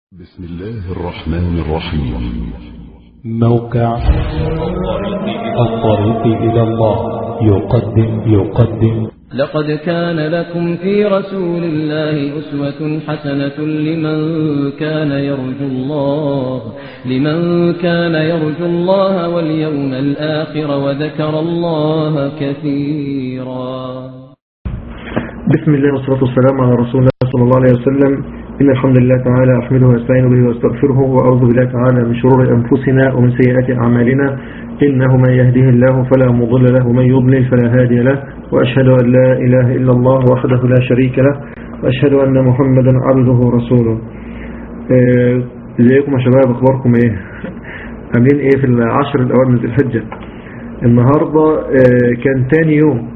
بسم الله الرحمن الرحيم موقع الطريق إلى الله يقدم يقدم لقد كان لكم في رسول الله أسوة حسنة لمن كان يرجو الله لمن كان يرجو الله واليوم الآخر وذكر الله كثيرا بسم الله والصلاة والسلام على رسول الله صلى الله عليه وسلم إن الحمد لله تعالى أحمده وأستعين به وأستغفره وأعوذ بالله تعالى من شرور أنفسنا ومن سيئات أعمالنا إنه من يهده الله فلا مضل له ومن يضلل فلا هادي له وأشهد أن لا إله إلا الله وحده لا شريك له وأشهد أن محمدا عبده ورسوله آه، ازيكم يا شباب أخباركم إيه عاملين إيه في العشر الأوائل من ذي الحجة النهاردة آه، كان تاني يوم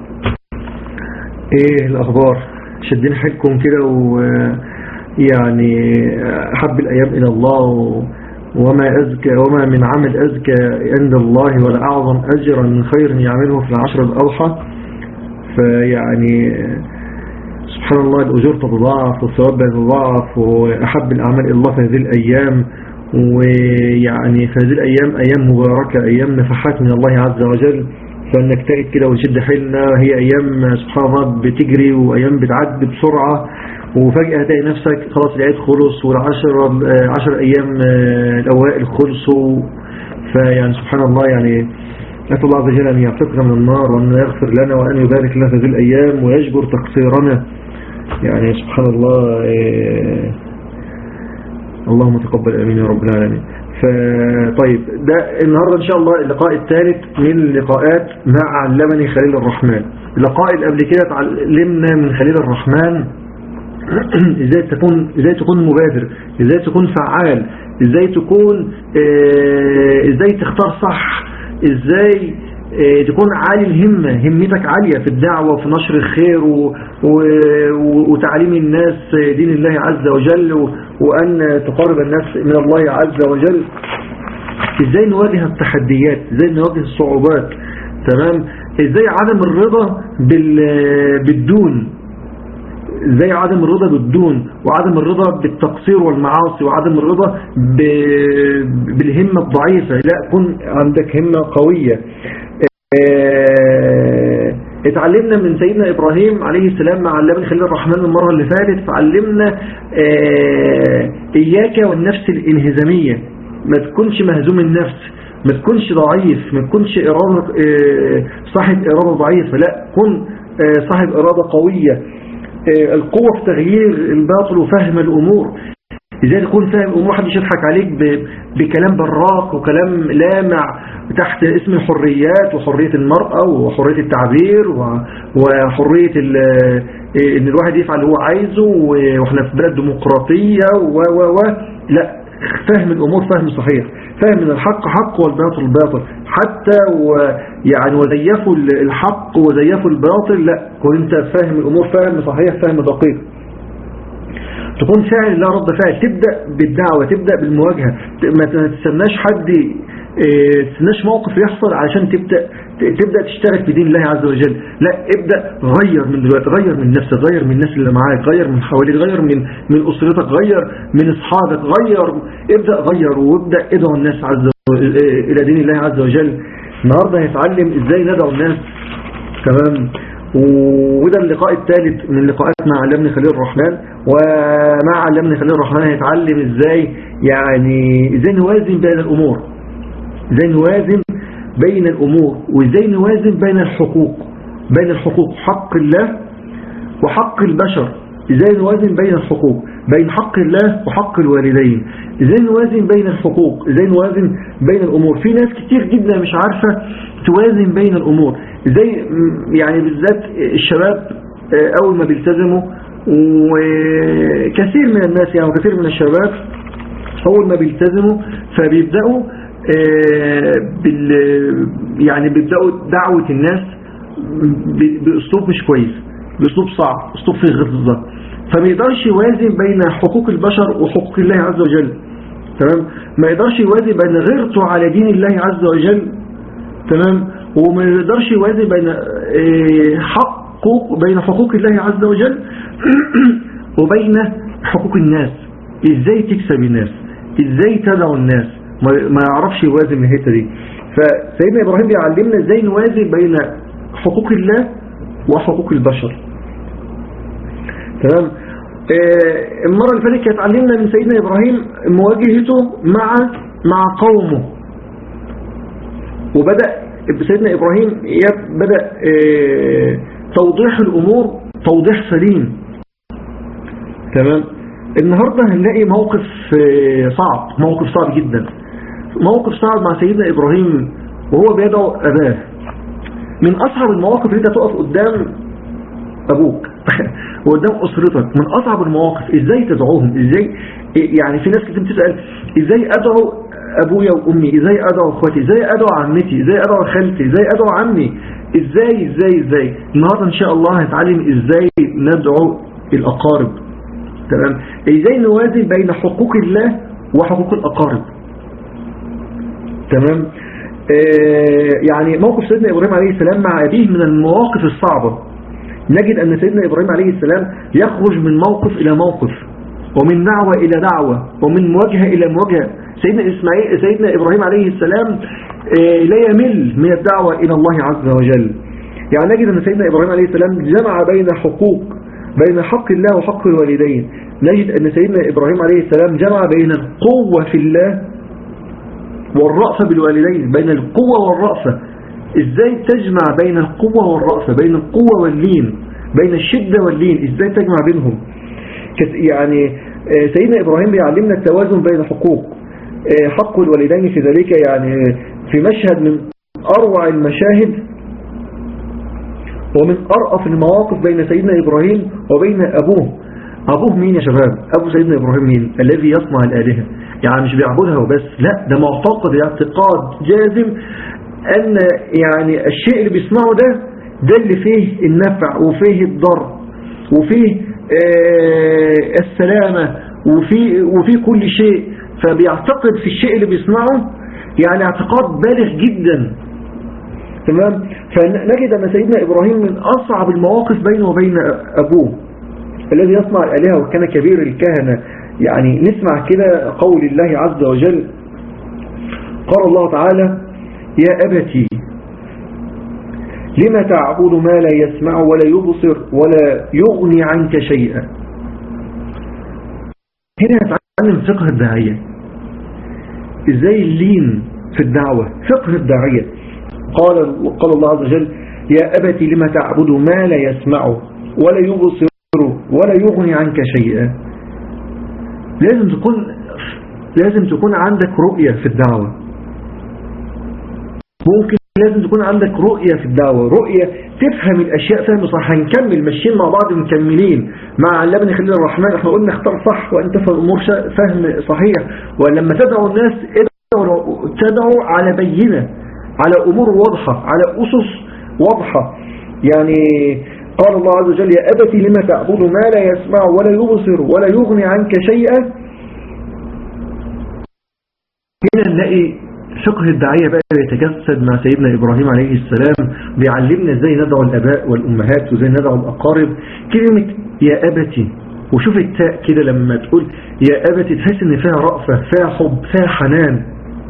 ايه الاخبار شدين حيلكم كده ويعني احب الايام الى الله و- وما أزكى وما من عمل أزكى عند الله ولا أعظم أجرا من خير يعمله في العشر الأضحى فيعني سبحان الله الأجور تتضاعف والثواب يتضاعف وأحب الأعمال إلى الله في هذه الأيام ويعني في هذه الأيام أيام مباركة أيام نفحات من الله عز وجل فنجتهد كده ونشد حيلنا هي أيام سبحان الله بتجري وأيام بتعدي بسرعة وفجأة هتلاقي نفسك خلاص العيد خلص والعشر آه، عشر أيام آه، الأوائل خلصوا فيعني سبحان الله يعني أسأل الله عز وجل أن يعتقنا من النار وأن يغفر لنا وأن يبارك لنا في هذه الأيام ويجبر تقصيرنا يعني سبحان الله آه، اللهم تقبل امين يا رب العالمين فطيب ده النهاردة ان شاء الله اللقاء الثالث من اللقاءات مع علمني خليل الرحمن اللقاء اللي قبل كده اتعلمنا من خليل الرحمن ازاي تكون ازاي تكون مبادر ازاي تكون فعال ازاي تكون آه، ازاي تختار صح ازاي آه، تكون عالي الهمة همتك عالية في الدعوة وفي نشر الخير و... و... و... وتعليم الناس دين الله عز وجل و... وأن تقارب الناس من الله عز وجل ازاي نواجه التحديات ازاي نواجه الصعوبات تمام ازاي عدم الرضا بال... بالدون زي عدم الرضا بالدون وعدم الرضا بالتقصير والمعاصي وعدم الرضا ب... بالهمة الضعيفة لا كن عندك همة قوية آه، اتعلمنا من سيدنا إبراهيم عليه السلام مع علمني خليل الرحمن المرة اللي فاتت فعلمنا آه، إياك والنفس الانهزامية ما تكونش مهزوم النفس ما تكونش ضعيف ما تكونش إرادة آه، صاحب إرادة ضعيفة لا كن آه، صاحب إرادة قوية آه، القوة في تغيير الباطل وفهم الأمور ازاي تكون فاهم الامور محدش يضحك عليك ب- بكلام براق وكلام لامع تحت اسم الحريات وحرية المرأة وحرية التعبير و- وحرية ال- ان الواحد يفعل اللي هو عايزه و- واحنا في بلد ديمقراطية و و و لا فهم الامور فهم صحيح فهم ان الحق حق والباطل باطل حتى و يعني وزيفوا الحق وزيفوا الباطل لا كون انت فاهم الامور فهم صحيح فهم دقيق تكون فاعل لا رد فعل تبدأ بالدعوة تبدأ بالمواجهة ما تستناش حد اه، تستناش موقف يحصل علشان تبدأ تبدأ تشترك في دين الله عز وجل لا ابدأ غير من دلوقتي غير من نفسك غير من الناس اللي معاك غير من حواليك غير من من أسرتك غير من أصحابك غير ابدأ غير وابدأ ادعو الناس عز وجل إلى دين الله عز وجل النهاردة هيتعلم ازاي ندعو الناس تمام وده اللقاء الثالث من لقاءات مع علمني خليل الرحمن ومع علمني خليل الرحمن هيتعلم ازاي يعني ازاي نوازن بين الامور ازاي نوازن بين الامور وازاي نوازن بين الحقوق بين الحقوق حق الله وحق البشر ازاي نوازن بين الحقوق بين حق الله وحق الوالدين ازاي نوازن بين الحقوق ازاي نوازن بين الامور في ناس كتير جدا مش عارفة توازن بين الامور ازاي م- يعني بالذات الشباب آه، اول ما بيلتزموا وكثير من الناس يعني وكثير من الشباب اول ما بيلتزموا فبيبدأوا آه، بال يعني بيبدأوا دعوة الناس ب- باسلوب مش كويس باسلوب صعب اسلوب فيه غلظة فما يقدرش يوازن بين حقوق البشر وحقوق الله عز وجل تمام ما يقدرش يوازن بين غيرته على دين الله عز وجل تمام وما يقدرش يوازن بين آه، حقوق بين حقوق الله عز وجل وبين حقوق الناس ازاي تكسب الناس ازاي تدعو الناس ما ما يعرفش يوازن الحته دي فسيدنا ابراهيم بيعلمنا ازاي نوازن بين حقوق الله وحقوق البشر تمام آه، المرة اللي فاتت كانت علمنا من سيدنا إبراهيم مواجهته مع مع قومه وبدأ سيدنا إبراهيم يب- بدأ آه، توضيح الأمور توضيح سليم تمام النهاردة هنلاقي موقف آه، صعب موقف صعب جدا موقف صعب مع سيدنا إبراهيم وهو بيدعو أباه من أصعب المواقف اللي انت تقف قدام أبوك وقدام أسرتك من أصعب المواقف إزاي تدعوهم إزاي يعني في ناس كتير بتسأل إزاي أدعو أبويا وأمي إزاي أدعو أخواتي إزاي أدعو عمتي إزاي أدعو خالتي إزاي أدعو عمي إزاي إزاي إزاي النهاردة إن شاء الله هنتعلم إزاي ندعو الأقارب تمام إزاي نوازن بين حقوق الله وحقوق الأقارب تمام آه يعني موقف سيدنا إبراهيم عليه السلام مع أبيه من المواقف الصعبة نجد أن سيدنا إبراهيم عليه السلام يخرج من موقف إلى موقف ومن دعوة إلى دعوة ومن مواجهة إلى مواجهة سيدنا إسماعيل سيدنا إبراهيم عليه السلام آه لا يمل من الدعوة إلى الله عز وجل يعني نجد أن سيدنا إبراهيم عليه السلام جمع بين حقوق بين حق الله وحق الوالدين نجد أن سيدنا إبراهيم عليه السلام جمع بين القوة في الله والرأفة بالوالدين بين القوة والرأفة ازاي تجمع بين القوة والرأفة بين القوة واللين بين الشدة واللين ازاي تجمع بينهم يعني آه، سيدنا إبراهيم بيعلمنا التوازن بين الحقوق آه، حق الوالدين في ذلك يعني في مشهد من أروع المشاهد ومن أرأف المواقف بين سيدنا إبراهيم وبين أبوه أبوه مين يا شباب أبو سيدنا إبراهيم مين الذي يصنع الآلهة يعني مش بيعبدها وبس لا ده معتقد اعتقاد جازم أن يعني الشيء اللي بيصنعه ده ده اللي فيه النفع وفيه الضر وفيه آه السلامة وفيه, وفيه كل شيء فبيعتقد في الشيء اللي بيصنعه يعني اعتقاد بالغ جدا تمام فنجد أن سيدنا إبراهيم من أصعب المواقف بينه وبين أبوه الذي يصنع الآلهة وكان كبير الكهنة يعني نسمع كده قول الله عز وجل قال الله تعالى يا أبتي لما تعبد ما لا يسمع ولا يبصر ولا يغني عنك شيئا هنا نتعلم فقه الداعية ازاي اللين في الدعوة فقه الداعية قال, قال الله عز وجل يا أبتي لما تعبد ما لا يسمع ولا يبصر ولا يغني عنك شيئا لازم تكون لازم تكون عندك رؤية في الدعوة ممكن لازم تكون عندك رؤية في الدعوة رؤية تفهم الأشياء فهم صح هنكمل ماشيين مع بعض مكملين مع علمني خليل الرحمن احنا قلنا اختار صح وانت في الأمور فهم صحيح ولما تدعو الناس ادعو تدعو على بينة على أمور واضحة على أسس واضحة يعني قال الله عز وجل يا أبتي لما تعبد ما لا يسمع ولا يبصر ولا يغني عنك شيئا هنا نلاقي فقه الداعية بقى يتجسد مع سيدنا إبراهيم عليه السلام بيعلمنا ازاي ندعو الأباء والأمهات وازاي ندعو الأقارب كلمة يا أبتي وشوف التاء كده لما تقول يا أبتي تحس ان فيها رأفة فيها حب فيها حنان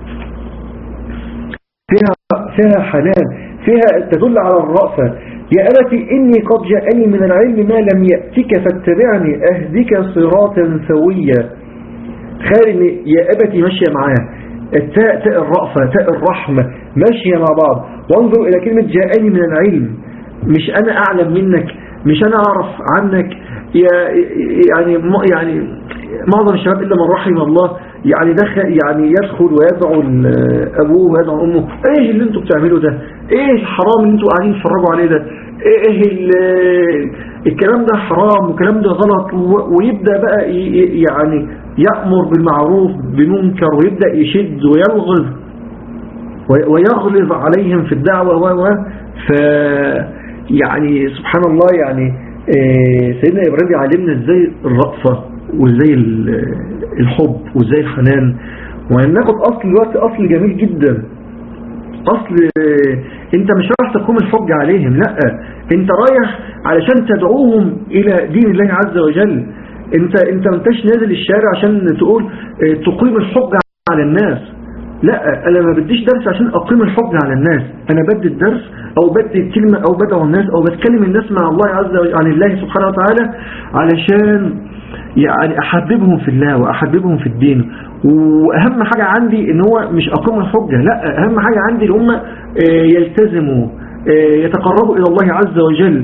فيها, فيها حنان فيها تدل على الرأفة يا أبتي إني قد جاءني من العلم ما لم يأتك فاتبعني أهدك صراطا سويا خير يا أبتي ماشية معاه التاء تاء الرأفة تاء الرحمة ماشية مع بعض وانظر إلى كلمة جاءني من العلم مش أنا أعلم منك مش أنا أعرف عنك يعني يعني معظم الشباب إلا من رحم الله يعني دخل يعني يدخل ويدعو أبوه ويدعو أمه إيه اللي انتوا بتعملوا ده إيه الحرام اللي انتوا قاعدين تتفرجوا عليه ده إيه الكلام ده حرام والكلام ده غلط ويبدأ بقى يعني يأمر بالمعروف بمنكر ويبدأ يشد ويلغز ويغلظ عليهم في الدعوة و ف يعني سبحان الله يعني سيدنا إبراهيم يعلمنا ازاي الرأفة وازاي الحب وازاي الحنان وهناخد أصل الوقت أصل جميل جدا أصل انت مش رايح تقوم الحج عليهم لا انت رايح علشان تدعوهم إلى دين الله عز وجل انت انت ما انتش نازل الشارع عشان تقول اه، تقيم الحجة على الناس لا انا ما بديش درس عشان اقيم الحجة على الناس انا بدي الدرس او بدي الكلمة او بدعو الناس او بتكلم الناس مع الله عز وجل عن الله سبحانه وتعالى علشان يعني احببهم في الله واحببهم في الدين واهم حاجة عندي ان هو مش اقيم الحجة لا اهم حاجة عندي ان هم اه، يلتزموا اه، يتقربوا الى الله عز وجل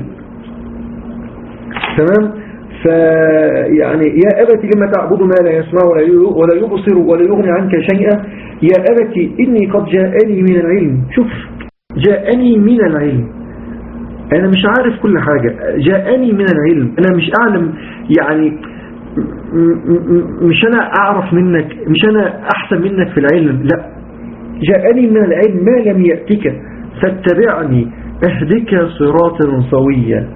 تمام فيعني يا أبت لما تعبد ما لا يسمع ولا ي- ولا يبصر ولا يغني عنك شيئا يا أبت إني قد جاءني من العلم شوف جاءني من العلم أنا مش عارف كل حاجة جاءني من العلم أنا مش أعلم يعني م- م- مش أنا أعرف منك مش أنا أحسن منك في العلم لا جاءني من العلم ما لم يأتك فاتبعني أهدك صراطا سويا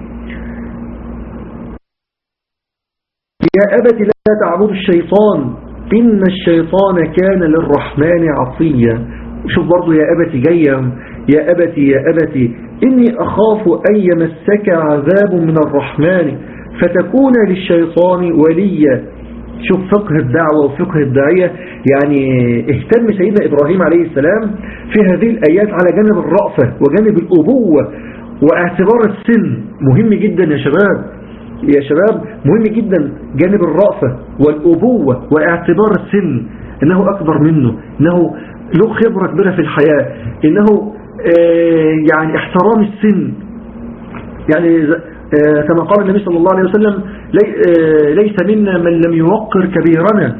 يا أبت لا تعبد الشيطان إن الشيطان كان للرحمن عصيا شوف برضو يا أبتي جاية يا أبتي يا أبتي إني أخاف أن يمسك عذاب من الرحمن فتكون للشيطان وليا شوف فقه الدعوة وفقه الداعية يعني اهتم سيدنا إبراهيم عليه السلام في هذه الآيات على جانب الرأفة وجانب الأبوة واعتبار السن مهم جدا يا شباب يا شباب مهم جدا جانب الرأفة والأبوة واعتبار السن إنه أكبر منه إنه له خبرة كبيرة في الحياة إنه آه يعني احترام السن يعني ز- آه كما قال النبي صلى الله عليه وسلم لي آه ليس منا من لم يوقر كبيرنا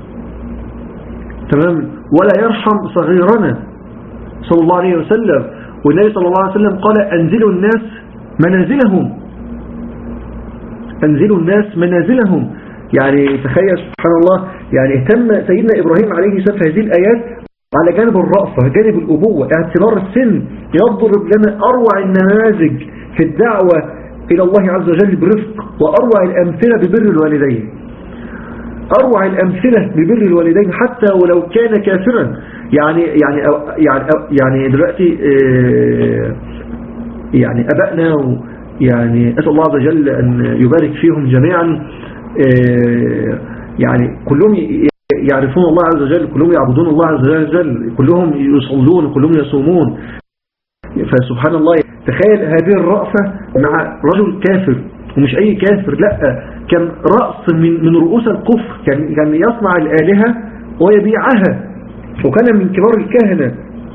تمام ولا يرحم صغيرنا صلى الله عليه وسلم والنبي صلى الله عليه وسلم قال أنزلوا الناس منازلهم أنزلوا الناس منازلهم يعني تخيل سبحان الله يعني اهتم سيدنا إبراهيم عليه السلام في هذه الآيات على جانب الرأفة جانب الأبوة اعتبار السن يضرب لنا أروع النماذج في الدعوة إلى الله عز وجل برفق وأروع الأمثلة ببر الوالدين أروع الأمثلة ببر الوالدين حتى ولو كان كافرا يعني يعني يعني يعني دلوقتي آه، يعني أبائنا و- يعني أسأل الله عز وجل أن يبارك فيهم جميعا آه، يعني كلهم ي- يعرفون الله عز وجل كلهم يعبدون الله عز وجل كلهم يصلون كلهم يصومون فسبحان الله تخيل هذه الرأفة مع رجل كافر ومش أي كافر لا كان رأس من من رؤوس الكفر كان كان يصنع الآلهة ويبيعها وكان من كبار الكهنة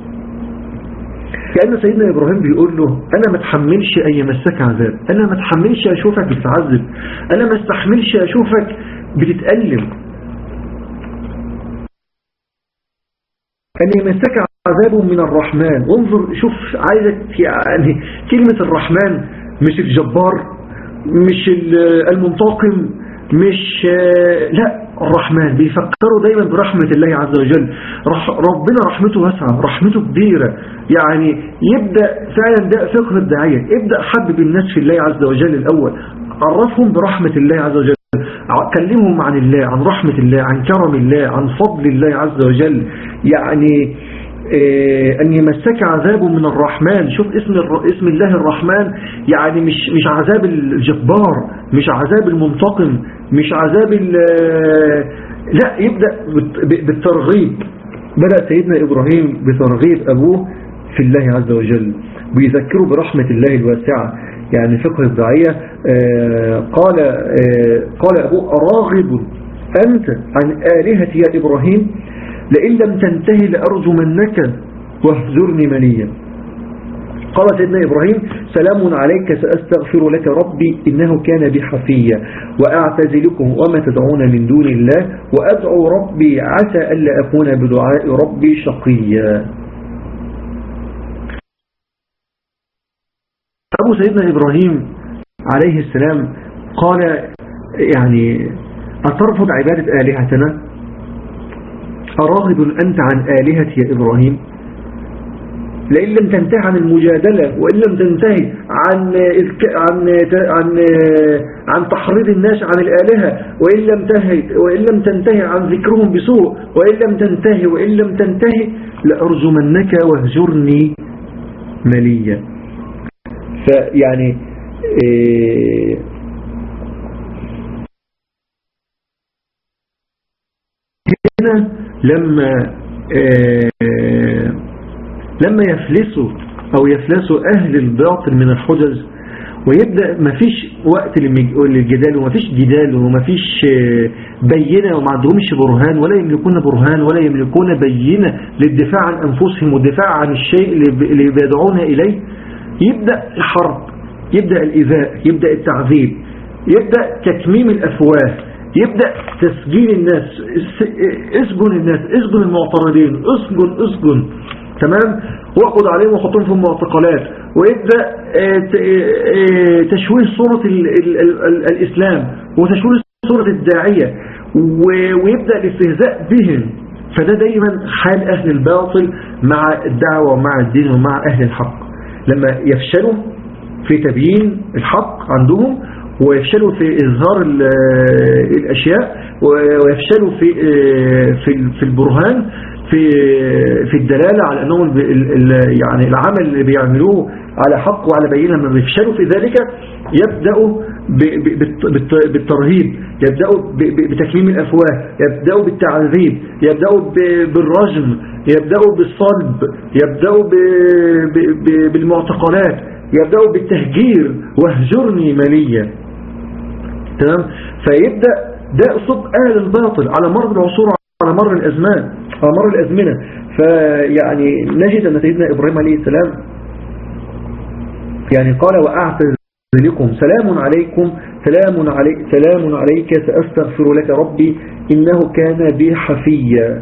كأن سيدنا إبراهيم بيقول له أنا ما اتحملش أن يمسك عذاب أنا ما اتحملش أشوفك بتتعذب أنا ما استحملش أشوفك بتتألم أن يمسك عذاب من الرحمن وانظر شوف عايزك يعني كلمة الرحمن مش الجبار مش ال- المنتقم مش لا الرحمن بيفكروا دايما برحمة الله عز وجل رح ربنا رحمته واسعة رحمته كبيرة يعني يبدأ فعلا ده فقه الداعية ابدأ حبب الناس في الله عز وجل الأول عرفهم برحمة الله عز وجل كلمهم عن الله عن رحمة الله عن كرم الله عن فضل الله عز وجل يعني إيه أن يمسك عذاب من الرحمن شوف اسم الر... اسم الله الرحمن يعني مش مش عذاب الجبار مش عذاب المنتقم مش عذاب ال... لا يبدأ بت- بالترغيب بدأ سيدنا إبراهيم بترغيب أبوه في الله عز وجل بيذكره برحمة الله الواسعة يعني فقه الداعية آه، قال آه، قال أبوه أراغب أنت عن آلهتي يا إبراهيم لئن لم تنتهي لأرجمنك واهجرني مليا قال سيدنا إبراهيم سلام عليك سأستغفر لك ربي إنه كان بي حفيا وأعتزلكم وما تدعون من دون الله وأدعو ربي عسى ألا أكون بدعاء ربي شقيا أبو سيدنا إبراهيم عليه السلام قال يعني أترفض عبادة آلهتنا أراغب أنت عن آلهتي يا إبراهيم لئن لم تنتهي عن المجادلة وإن لم تنتهي عن عن عن عن تحريض الناس عن الآلهة وإن لم تنتهي وإن لم تنتهي عن ذكرهم بسوء وإن لم تنتهي وإن لم تنتهي لأرجمنك واهجرني مليا فيعني إيه هنا لما آه لما يفلسوا أو يفلسوا أهل الباطل من الحجج ويبدأ مفيش وقت للجدال ومفيش جدال ومفيش بينة وما عندهمش برهان ولا يملكون برهان ولا يملكون بينة للدفاع عن أنفسهم والدفاع عن الشيء اللي بيدعون إليه يبدأ الحرب يبدأ الإيذاء يبدأ التعذيب يبدأ تكميم الأفواه يبدأ تسجيل الناس اسجن الناس اسجن المعترضين اسجن اسجن تمام واقض عليهم وحطهم في المعتقلات ويبدأ تشويه صورة ال ال ال الإسلام وتشويه صورة الداعية ويبدأ الاستهزاء بهم فده دايما حال أهل الباطل مع الدعوة ومع الدين ومع أهل الحق لما يفشلوا في تبيين الحق عندهم ويفشلوا في إظهار الأشياء ويفشلوا في في في البرهان في في الدلالة على أنهم يعني العمل اللي بيعملوه على حق وعلى بينة لما بيفشلوا في ذلك يبدأوا بالترهيب يبدأوا بتكميم الأفواه يبدأوا بالتعذيب يبدأوا بالرجم يبدأوا بالصلب يبدأوا بالمعتقلات يبدأوا بالتهجير واهجرني ماليا تمام فيبدأ ده أسلوب أهل الباطل على مر العصور على مر الأزمان على مر الأزمنة فيعني نجد أن سيدنا إبراهيم عليه السلام يعني قال وأعتذر لكم سلام عليكم سلام عليك سلام عليك سأستغفر لك ربي إنه كان بي حفيا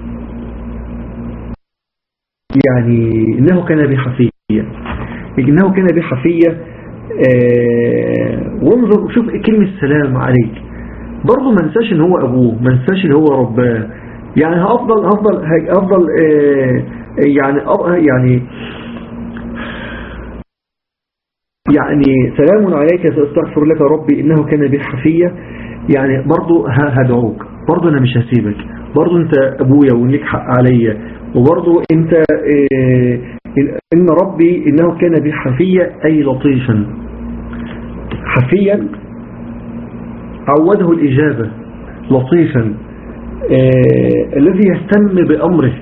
يعني إنه كان بي حفيا إنه كان بي حفيا آه وانظر شوف كلمة سلام عليك برضه ما ننساش ان هو ابوه ما ننساش ان هو رباه يعني هفضل هفضل هفضل آه يعني يعني يعني سلام عليك سأستغفر لك ربي إنه كان بي حفية يعني برضو هدعوك برضو أنا مش هسيبك برضو أنت أبويا وليك حق عليا وبرضو أنت إيه إن ربي إنه كان بي حفية أي لطيفا حفيا عوده الإجابة لطيفا إيه الذي يهتم بأمره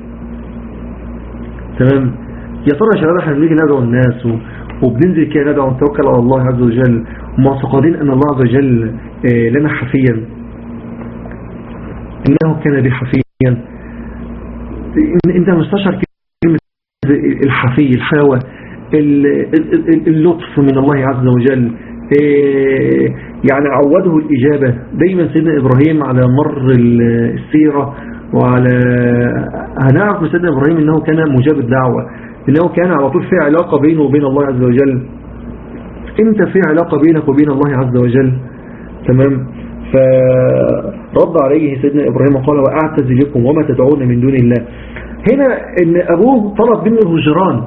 تمام يا ترى يا شباب احنا بنيجي ندعو الناس و... وبننزل كده ندعو ونتوكل على الله عز وجل ومعتقدين أن الله عز وجل لنا حفيا إنه كان بي حفيا أنت مستشعر كلمة الحفي الحاوة اللطف من الله عز وجل يعني عوده الإجابة دايما سيدنا إبراهيم على مر السيرة وعلى هنعرف من سيدنا إبراهيم أنه كان مجاب الدعوة انه كان على طول في علاقة بينه وبين الله عز وجل انت في علاقة بينك وبين الله عز وجل تمام فرد عليه سيدنا إبراهيم وقال وأعتزلكم وما تدعون من دون الله هنا ان أبوه طلب منه الهجران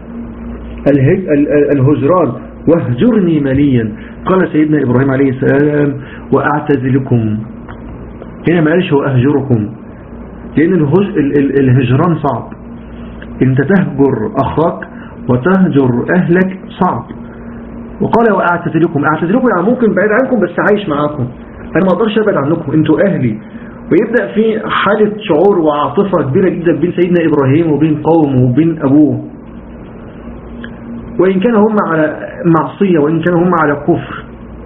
الهجران واهجرني مليا قال سيدنا إبراهيم عليه السلام وأعتزلكم هنا ما قالش وأهجركم لأن الهجران صعب انت تهجر اخاك وتهجر اهلك صعب وقال واعتزلكم اعتزلكم يعني ممكن بعيد عنكم بس عايش معاكم انا ما اقدرش ابعد عنكم انتوا اهلي ويبدأ في حالة شعور وعاطفة كبيرة جدا بين سيدنا ابراهيم وبين قومه وبين ابوه وإن كان هم على معصية وإن كان هم على كفر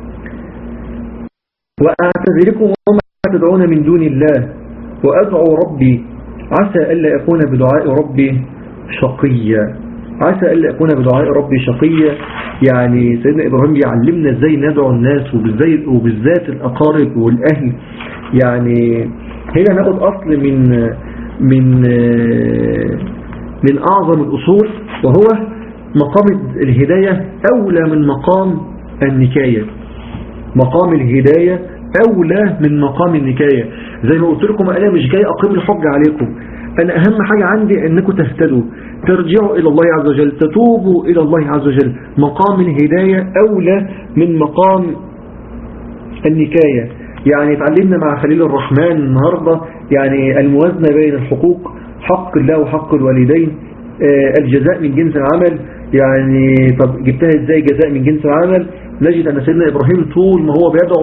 وأعتذركم وما تدعون من دون الله وأدعو ربي عسى ألا يكون بدعاء ربي شقيا عسى ألا يكون بدعاء ربي شقيا يعني سيدنا إبراهيم يعلمنا ازاي ندعو الناس وبالذات, وبالذات الأقارب والأهل يعني هنا ناخد أصل من من من أعظم الأصول وهو مقام الهداية أولى من مقام النكاية مقام الهداية أولى من مقام النكاية زي ما قلت لكم أنا مش جاي أقيم الحج عليكم أنا أهم حاجة عندي أنكم تهتدوا ترجعوا إلى الله عز وجل تتوبوا إلى الله عز وجل مقام الهداية أولى من مقام النكاية يعني تعلمنا مع خليل الرحمن النهاردة يعني الموازنة بين الحقوق حق الله وحق الوالدين الجزاء من جنس العمل يعني طب جبتها ازاي جزاء من جنس العمل نجد أن سيدنا إبراهيم طول ما هو بيدعو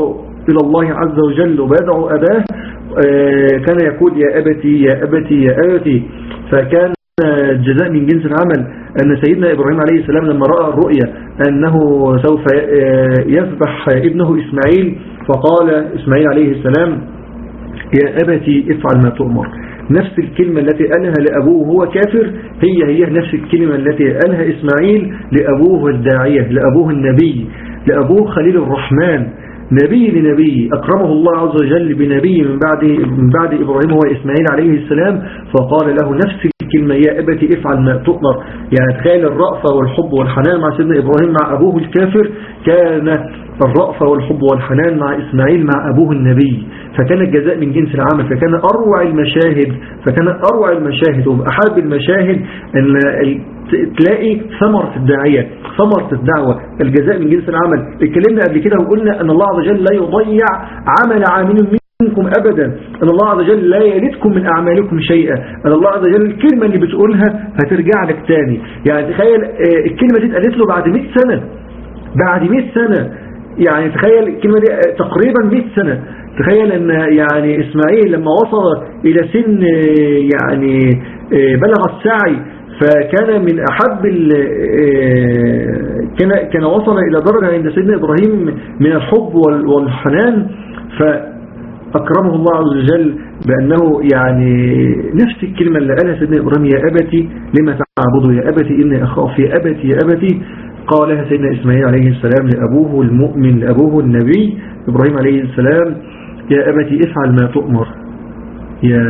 إلى الله عز وجل وبيدعو أباه آه، كان يقول يا أبتي يا أبتي يا أبتي فكان الجزاء من جنس العمل أن سيدنا إبراهيم عليه السلام لما رأى الرؤيا أنه سوف آه، يذبح ابنه إسماعيل فقال إسماعيل عليه السلام يا أبتي افعل ما تؤمر نفس الكلمة التي قالها لأبوه وهو كافر هي هي نفس الكلمة التي قالها إسماعيل لأبوه الداعية لأبوه النبي لأبوه خليل الرحمن نبي لنبي أكرمه الله عز وجل بنبي من بعد, من بعد إبراهيم هو إسماعيل عليه السلام فقال له نفس الكلمة يا أبتي افعل ما تؤمر يعني تخيل الرأفة والحب والحنان مع سيدنا إبراهيم مع أبوه الكافر كان الرأفة والحب والحنان مع إسماعيل مع أبوه النبي فكان الجزاء من جنس العمل فكان أروع المشاهد فكان أروع المشاهد وأحب المشاهد أن تلاقي ثمرة الداعية ثمرة الدعوة الجزاء من جنس العمل اتكلمنا قبل كده وقلنا أن الله عز وجل لا يضيع عمل عامل منكم أبدا أن الله عز وجل لا يلدكم من أعمالكم شيئا أن الله عز وجل الكلمة اللي بتقولها هترجع لك تاني يعني تخيل آه، الكلمة دي اتقالت له بعد 100 سنة بعد 100 سنة يعني تخيل الكلمة دي آه، تقريبا 100 سنة تخيل ان يعني اسماعيل لما وصل الى سن آه، يعني بلغ السعي فكان من أحب كان كان وصل إلى درجة عند سيدنا إبراهيم من الحب والحنان فأكرمه الله عز وجل بأنه يعني نفس الكلمة اللي قالها سيدنا إبراهيم يا أبتي لما تعبده يا أبتي إني أخاف يا أبتي يا أبتي قالها سيدنا إسماعيل عليه السلام لأبوه المؤمن لأبوه النبي إبراهيم عليه السلام يا أبتي افعل ما تؤمر يا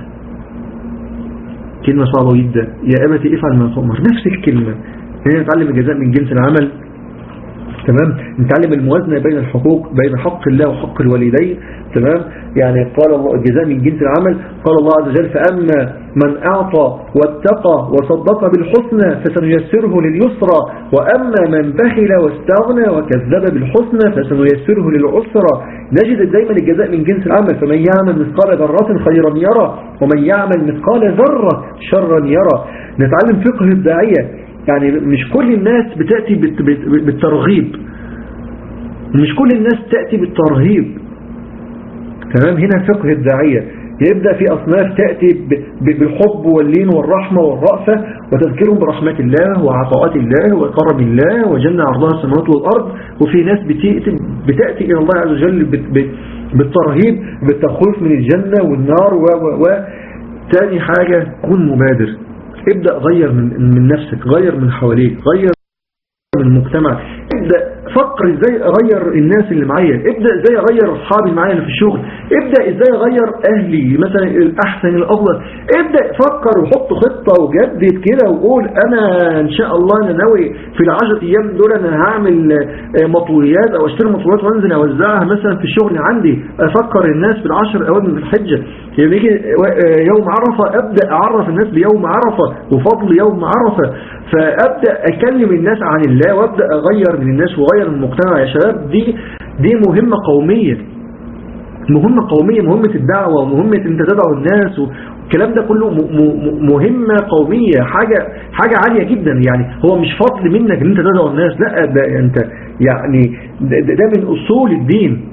كلمة صعبة جدا يا أبتي افعل ما تؤمر نفس الكلمة هنا نتعلم الجزاء من جنس العمل تمام نتعلم الموازنة بين الحقوق بين حق الله وحق الوالدين تمام يعني قال الله الجزاء من جنس العمل قال الله عز وجل فأما من أعطى واتقى وصدق بالحسنى فسنيسره لليسرى وأما من بخل واستغنى وكذب بالحسنى فسنيسره للعسرى نجد دايما الجزاء من جنس العمل فمن يعمل مثقال ذرة خيرا يرى ومن يعمل مثقال ذرة شرا يرى نتعلم فقه الداعية يعني مش كل الناس بتأتي بالترغيب مش كل الناس تأتي بالترهيب تمام هنا فقه الداعية يبدأ في أصناف تأتي بالحب واللين والرحمة والرأفة وتذكرهم برحمة الله وعطاءات الله وكرم الله وجنة عرضها السماوات والأرض وفي ناس بتأتي, بتأتي إلى الله عز وجل بالترهيب بالتخويف من الجنة والنار و و و تاني حاجة كن مبادر ابدأ غير من, من نفسك غير من حواليك غير من المجتمع ابدأ فكر ازاي اغير الناس اللي معايا ابدأ ازاي اغير اصحابي معايا اللي في الشغل ابدأ ازاي اغير اهلي مثلا الاحسن الافضل ابدأ فكر وحط خطة وجدد كده وقول انا ان شاء الله انا ناوي في العشر ايام دول انا هعمل آه، مطويات او اشتري مطويات وانزل اوزعها مثلا في الشغل عندي افكر الناس في العشر اوام من الحجة يعني يجي آه، يوم عرفة ابدأ اعرف الناس بيوم عرفة وفضل يوم عرفة فابدأ اكلم الناس عن الله وابدأ اغير من الناس وغير من المجتمع يا شباب دي دي مهمة قومية مهمة قومية مهمة الدعوة ومهمة انت تدعو الناس والكلام ده كله مهمة قومية حاجة حاجة عالية جدا يعني هو مش فضل منك ان انت تدعو الناس لا ده انت يعني ده, ده من اصول الدين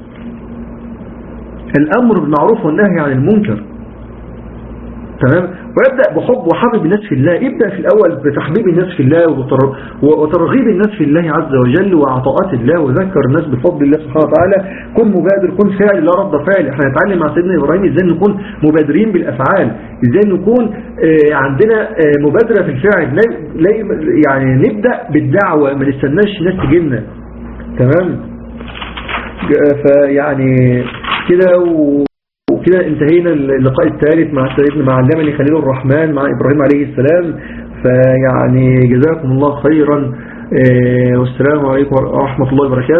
الامر بالمعروف والنهي عن المنكر تمام ويبدأ بحب وحبب الناس في الله يبدأ في الأول بتحبيب الناس في الله وترغيب الناس في الله عز وجل وعطاءات الله وذكر الناس بفضل الله سبحانه وتعالى كن مبادر كن فاعل لا رد فاعل احنا نتعلم مع سيدنا إبراهيم ازاي نكون مبادرين بالأفعال ازاي نكون آه، عندنا آه، مبادرة في الفعل يعني نبدأ بالدعوة ما نستناش الناس تجينا تمام فيعني كده وكده انتهينا اللقاء الثالث مع سيدنا مع علمني خليل الرحمن مع إبراهيم عليه السلام فيعني جزاكم الله خيرا آه، والسلام عليكم ورحمة الله وبركاته